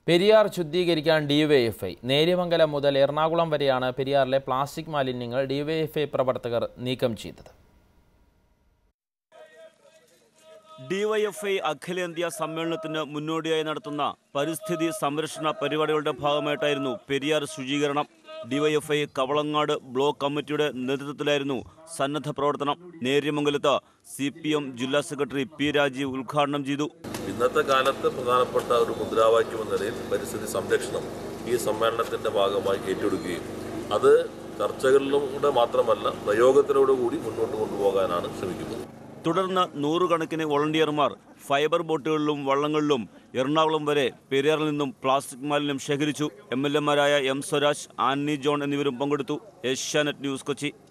പെരിയാർ ശുദ്ധീകരിക്കാൻ ഡിവൈഎഫ്ഐ നേര്യമംഗലം മുതൽ എറണാകുളം വരെയാണ് പെരിയാറിലെ പ്ലാസ്റ്റിക് മാലിന്യങ്ങൾ ഡിവൈഎഫ്ഐ പ്രവർത്തകർ നീക്കം ചെയ്തത് ഡിവൈഎഫ്ഐ അഖിലേന്ത്യാ സമ്മേളനത്തിന് മുന്നോടിയായി നടത്തുന്ന പരിസ്ഥിതി സംരക്ഷണ പരിപാടികളുടെ ഭാഗമായിട്ടായിരുന്നു പെരിയാർ ശുചീകരണം ഡിവൈഎഫ്ഐ കവളങ്ങാട് ബ്ലോക്ക് കമ്മിറ്റിയുടെ നേതൃത്വത്തിലായിരുന്നു സന്നദ്ധ പ്രവർത്തനം നേര്യമംഗലത്ത് സി പി എം ജില്ലാ സെക്രട്ടറി പി രാജീവ് ഉദ്ഘാടനം ചെയ്തു ഇന്നത്തെ കാലത്ത് പ്രധാനപ്പെട്ട ഒരു മുദ്രാവാക്യം എന്ന നിലയിൽ പരിസ്ഥിതി സംരക്ഷണം ഈ സമ്മേളനത്തിന്റെ ഭാഗമായി ഏറ്റെടുക്കുകയും അത് ചർച്ചകളിലൂടെ മാത്രമല്ല പ്രയോഗത്തിലോടുകൂടി മുന്നോട്ട് കൊണ്ടുപോകാനാണ് ശ്രമിക്കുന്നത് തുടർന്ന് നൂറുകണക്കിന് വോളണ്ടിയർമാർ ഫൈബർ ബോട്ടുകളിലും വള്ളങ്ങളിലും എറണാകുളം വരെ പെരിയാറിൽ നിന്നും പ്ലാസ്റ്റിക് മാലിന്യം ശേഖരിച്ചു എം എൽ എമാരായ എം സ്വരാജ് ആന്നി ജോൺ എന്നിവരും പങ്കെടുത്തു ഏഷ്യാനെറ്റ് ന്യൂസ് കൊച്ചി